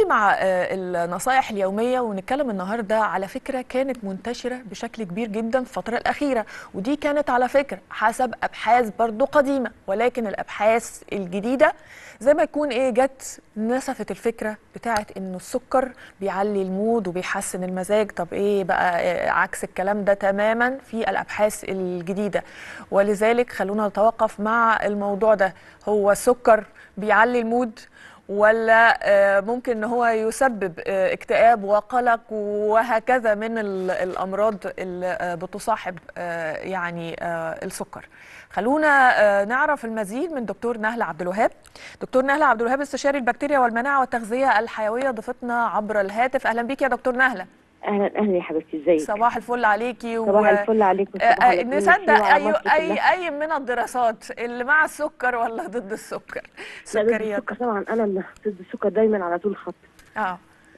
نبتدي مع آه، النصائح اليومية ونتكلم النهاردة على فكرة كانت منتشرة بشكل كبير جدا في الفترة الأخيرة ودي كانت على فكرة حسب أبحاث برضو قديمة ولكن الأبحاث الجديدة زي ما يكون إيه جت نسفت الفكرة بتاعت إنه السكر بيعلي المود وبيحسن المزاج طب إيه بقى آه، عكس الكلام ده تماما في الأبحاث الجديدة ولذلك خلونا نتوقف مع الموضوع ده هو السكر بيعلي المود ولا آه، ممكن ان هو يسبب آه، اكتئاب وقلق وهكذا من ال- الامراض اللي آه، بتصاحب آه، يعني آه، السكر خلونا آه، نعرف المزيد من دكتور نهله عبد الوهاب دكتور نهله عبد الوهاب استشاري البكتيريا والمناعه والتغذيه الحيويه ضيفتنا عبر الهاتف اهلا بيك يا دكتور نهله اهلا اهلا يا حبيبتي ازيك صباح الفل عليكي و- صباح الفل عليكم آه، صباح آه، الفل نصدق والخير وعلى اي مصر اي كلها. اي من الدراسات اللي مع السكر ولا ضد السكر لا ضد سكريات السكر طبعا انا اللي ضد السكر دايما على طول الخط اه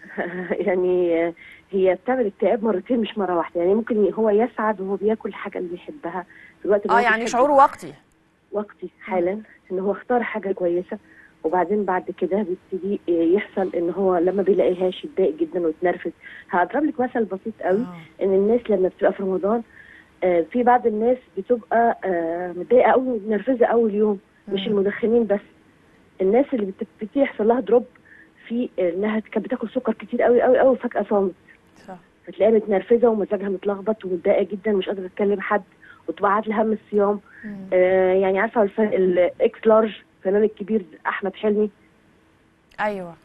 يعني آه، هي بتعمل اكتئاب مرتين مش مره واحده يعني ممكن هو يسعد وهو بياكل الحاجه اللي بيحبها في الوقت اللي اه هو يعني بيحبه. شعور وقتي وقتي حالا ان هو اختار حاجه كويسه وبعدين بعد كده بيبتدي يحصل ان هو لما بيلاقيهاش يتضايق جدا ويتنرفز هضرب لك مثل بسيط قوي آه. ان الناس لما بتبقى في رمضان آه، في بعض الناس بتبقى آه، متضايقه قوي ومتنرفزه اول يوم مش مم. المدخنين المدخنين بس الناس اللي بت- بتبتدي يحصل لها دروب في انها كانت بتاكل سكر كتير قوي قوي قوي وفجاه صامت صح فتلاقيها متنرفزه ومزاجها متلخبط ومتضايقه جدا ومش قادره تكلم حد وتبقى عاتله هم الصيام مم. آه يعني عارفه الف- الاكس لارج الفنان الكبير احمد حلمي ايوه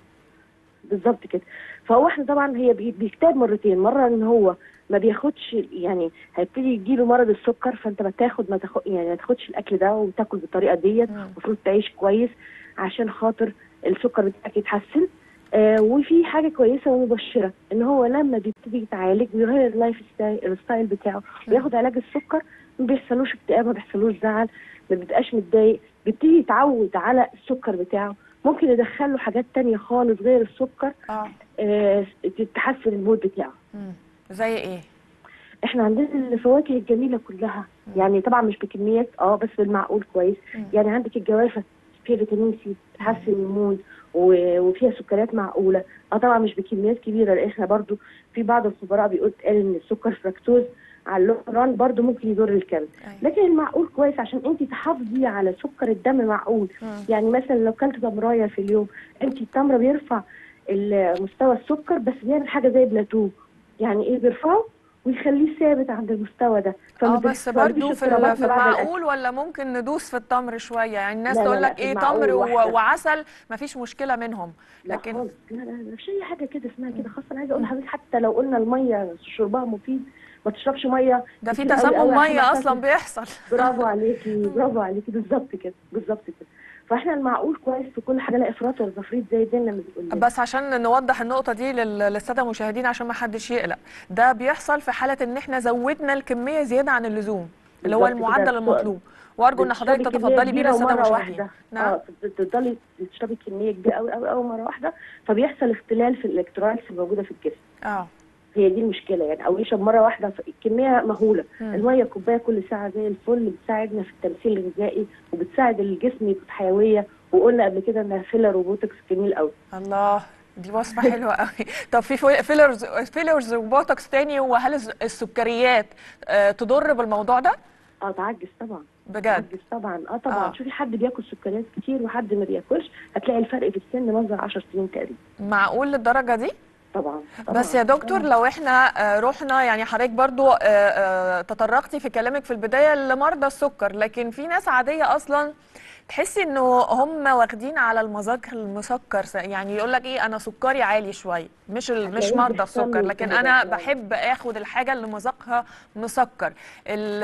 بالظبط كده فهو احنا طبعا هي بي- بيكتئب مرتين مره ان هو ما بياخدش يعني هيبتدي يجيله مرض السكر فانت ما تاخد ما تاخد يعني ما تاخدش الاكل ده وتاكل بالطريقه ديت مم. المفروض تعيش كويس عشان خاطر السكر بتاعك يتحسن آه وفي حاجه كويسه ومبشره ان هو لما بيبتدي يتعالج ويغير اللايف ستايل الستايل بتاعه وياخد علاج السكر ما بيحصلوش اكتئاب ما بيحصلوش زعل ما بيبقاش متضايق بيبتدي يتعود على السكر بتاعه ممكن يدخله حاجات تانية خالص غير السكر اه آه تحسن المود بتاعه مم. زي ايه احنا عندنا الفواكه الجميله كلها يعني طبعا مش بكميات اه بس بالمعقول كويس مم. يعني عندك الجوافه فيها فيتامين سي تحسن المود و- وفيها سكريات معقوله اه طبعا مش بكميات كبيره لان احنا برضو في بعض الخبراء بيقول قال ان السكر فركتوز على اللونج ران برضو ممكن يضر الكبد أيوة. لكن المعقول كويس عشان انت تحافظي على سكر الدم معقول مم. يعني مثلا لو كلت تمرايه في اليوم انت التمره بيرفع ال- مستوى السكر بس بيعمل حاجه زي بلاتو يعني ايه بيرفعه ويخليه ثابت عند المستوى ده فما اه بس بيحصلوش برضو في اضطرابات ال- في ما بعد الأكل. المعقول ولا ممكن ندوس في التمر شويه يعني الناس لا، لا، تقول لا، لك في ايه المعقول تمر و- واحدة. وعسل مفيش مشكله منهم لا لكن خالص لا لا لا مش اي حاجه كده اسمها كده خاصه انا عايزه اقول لحضرتك حتى لو قلنا الميه شربها مفيد ما تشربش ميه ده في كتير قوي تسمم قوي عشان ميه ما اصلا تاكل. بيحصل برافو عليكي برافو عليكي بالظبط كده بالظبط كده فاحنا المعقول كويس في كل حاجه لا افراط ولا تفريط زي ديننا ما بيقول لنا. بس عشان نوضح النقطة دي لل- للسادة المشاهدين عشان ما حدش يقلق ده بيحصل في حالة ان احنا زودنا الكمية زيادة عن اللزوم اللي هو بالظبط كده. المعدل المطلوب وارجو ان حضرتك بتشربي كمية تتفضلي بيه كبيرة للسادة ومرة المشاهدين واحدة. نعم اه تفضلي تشربي كميه كبيره قوي قوي قوي مره واحده فبيحصل اختلال في الالكترولايتس الموجوده في الجسم اه هي دي المشكله يعني او يشرب مره واحده ف- الكميه مهوله مم. الميه كوبايه كل ساعه زي الفل بتساعدنا في التمثيل الغذائي وبتساعد الجسم يبقى في حيويه وقلنا قبل كده انها فيلر وبوتوكس جميل قوي الله دي وصفة حلوة قوي طب في فو- فيلرز فيلرز وبوتوكس تاني وهل الس- السكريات آه، تضر بالموضوع ده اه تعجز طبعا بجد تعجز طبعا اه طبعا آه. شوفي حد بياكل سكريات كتير وحد ما بياكلش هتلاقي الفرق في السن منظر 10 سنين تقريبا معقول للدرجة دي طبعا, طبعا. بس يا دكتور طبعاً. لو احنا آه، رحنا يعني حضرتك برضو آه، آه، تطرقتي في كلامك في البداية لمرضى السكر لكن في ناس عادية أصلا تحسي انه هم واخدين على المذاق المسكر س- يعني يقول لك ايه انا سكري عالي شويه مش ال- مش هتلاقيه مرضى بيحصل له السكر لكن التهابات انا يعني. بحب اخد الحاجه اللي مذاقها مسكر ال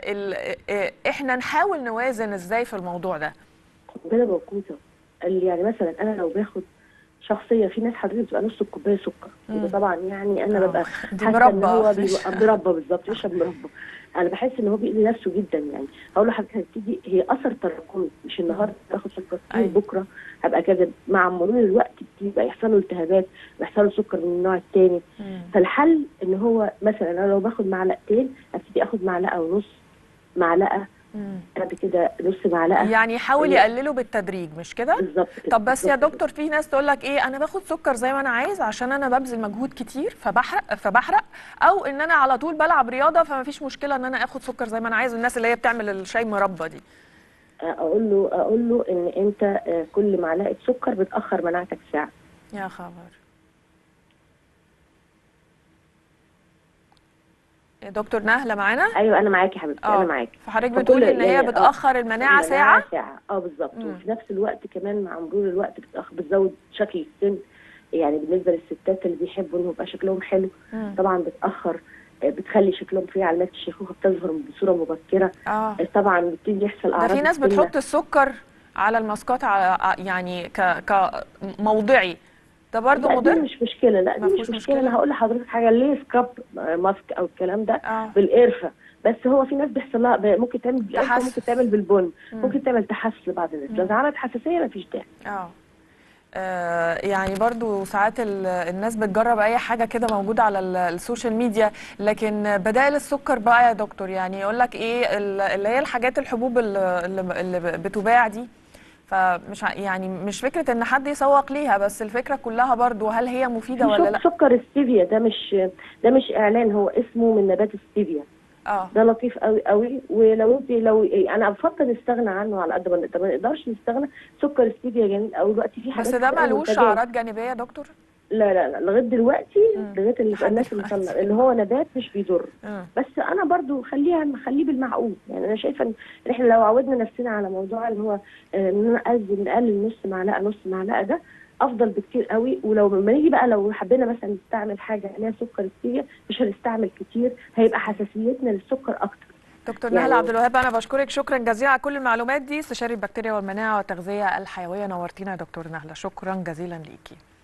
ال اه، احنا نحاول نوازن ازاي في الموضوع ده قنبله موقوته اللي يعني مثلا انا لو باخد شخصيه في ناس حضرتك بتبقى نص الكوبايه سكر مم. وده طبعا يعني انا آه، ببقى دي حاسه ان مربى. هو بيبقى مربى بالظبط يشرب مربى انا بحس ان هو بيأذي نفسه جدا يعني هقول لحضرتك هتيجي هي اثر تراكمي مش النهارده باخد سكر أيوة. بكره هبقى كده مع مرور الوقت بيبقى يحصل له التهابات بيحصل له سكر من النوع الثاني فالحل ان هو مثلا انا لو باخد معلقتين ابتدي اخد معلقه ونص معلقه مم. بعد كده نص معلقه يعني يحاول هي- يقلله بالتدريج مش كده بالظبط كده، طب بس يا بالظبط دكتور في ناس تقول لك ايه انا باخد سكر زي ما انا عايز عشان انا ببذل مجهود كتير فبحرق فبحرق او ان انا على طول بلعب رياضه فما فيش مشكله ان انا اخد سكر زي ما انا عايز الناس اللي هي بتعمل الشاي مربى دي اقول له اقول له ان انت آه، كل معلقه سكر بتاخر مناعتك ساعه يا خبر يا دكتور نهله معانا ايوه انا معاكي يا حبيبتي اه انا معاكي فحضرتك فكل- بتقولي ان هي يعني- آه، بتاخر المناعه ساعه ساعه اه بالظبط مم. وفي نفس الوقت كمان مع مرور الوقت بتأخ بتزود شكل السن يعني بالنسبه للستات اللي بيحبوا انه يبقى شكلهم حلو مم. طبعا بتاخر آه، بتخلي شكلهم فيه علامات الشيخوخه بتظهر بصوره مبكره اه آه، طبعا بيبتدي يحصل ده اعراض في ناس السمنة. بتحط السكر على الماسكات على يعني ك كموضعي ده برضه لا دي مضر مش مشكله لا دي ما مش فيهوش مشكله, مشكلة؟ انا هقول لحضرتك حاجه ليه سكراب آه، ماسك او الكلام ده اه بالقرفه بس هو في ناس بيحصل لها ب- ممكن تعمل بالقرفه تحسس. ممكن تعمل بالبن مم. ممكن تعمل تحسس لبعض الناس لو عملت حساسيه مفيش داعي اه آه، يعني برضو ساعات ال- الناس بتجرب اي حاجه كده موجوده على ال- السوشيال ميديا لكن بدائل السكر بقى يا دكتور يعني يقول لك ايه ال- اللي هي الحاجات الحبوب اللي, اللي اللي بتباع دي فمش ع- يعني مش فكره ان حد يسوق ليها بس الفكره كلها برضو هل هي مفيده ولا شوف لا سكر ستيفيا ده مش ده مش اعلان هو اسمه من نبات ستيفيا اه ده لطيف قوي قوي ولو انت لو انا بفضل نستغنى عنه على قد ما نقدر ما نقدرش نستغنى سكر ستيفيا جميل قوي دلوقتي في حاجات بس ده كتير قوي ملوش منتجات. اعراض جانبيه يا دكتور لا لا لا لغايه دلوقتي مم. لغايه اللي لحد الناس اللي دلوقتي. طلع اللي هو نبات مش بيضر مم. بس انا برضو خليها نخليه بالمعقول يعني انا شايفه ان احنا لو عودنا نفسنا على موضوع اللي هو آه، ان انا أقلل نقلل نص معلقه نص معلقه ده افضل بكتير قوي ولو لما نيجي بقى لو حبينا مثلا نستعمل حاجه عليها سكر ستيفيا مش هنستعمل كتير هيبقى حساسيتنا للسكر اكتر دكتور يعني- نهله عبد الوهاب انا بشكرك شكرا جزيلا على كل المعلومات دي استشاري البكتيريا والمناعه والتغذيه الحيويه نورتينا يا دكتور نهله شكرا جزيلا ليكي